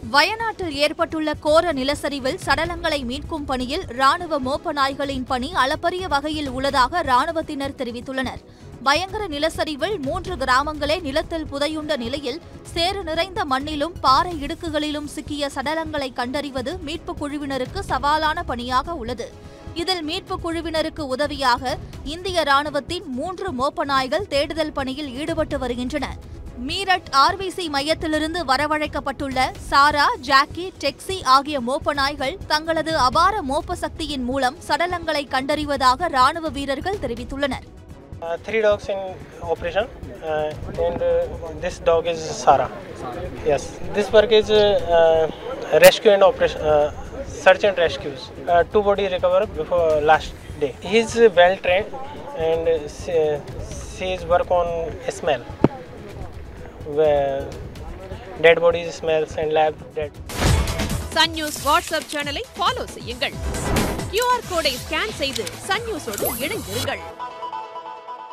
வயநாட்டில் ஏற்பட்டுள்ள கோர நிலச்சரிவில் சடலங்களை மீட்கும் பணியில் ராணுவ மோப்ப நாய்களின் பணி அளப்பரிய வகையில் உள்ளதாக ராணுவத்தினர் தெரிவித்துள்ளனர் பயங்கர நிலச்சரிவில் மூன்று கிராமங்களே நிலத்தில் புதையுண்ட நிலையில் சேறு நிறைந்த மண்ணிலும் பாறை இடுக்குகளிலும் சிக்கிய சடலங்களை கண்டறிவது மீட்புக் குழுவினருக்கு சவாலான பணியாக உள்ளது இதில் மீட்புக் குழுவினருக்கு உதவியாக இந்திய ராணுவத்தின் மூன்று மோப்ப நாய்கள் தேடுதல் பணியில் ஈடுபட்டு வருகின்றன மீரட் ஆர்பிசி மையத்திலிருந்து வரவழைக்கப்பட்டுள்ள சாரா ஜாக்கி டெக்ஸி ஆகிய மோப்ப நாய்கள் தங்களது அபார மோப்ப சக்தியின் மூலம் சடலங்களை கண்டறிவதாக ராணுவ வீரர்கள் தெரிவித்துள்ளனர் Uh, three dogs in operation, uh, and uh, this dog is Sara. Yes, this work is uh, uh, rescue and operation, uh, search and rescues. Uh, two body recover before last day. He is well trained, and uh, she, she is work on smell. Where dead bodies smells and lab dead. Sun News WhatsApp சேனலை follow செய்யுங்கள் QR கோடை scan செய்து Sun நியூஸோடு இணைந்திருங்கள்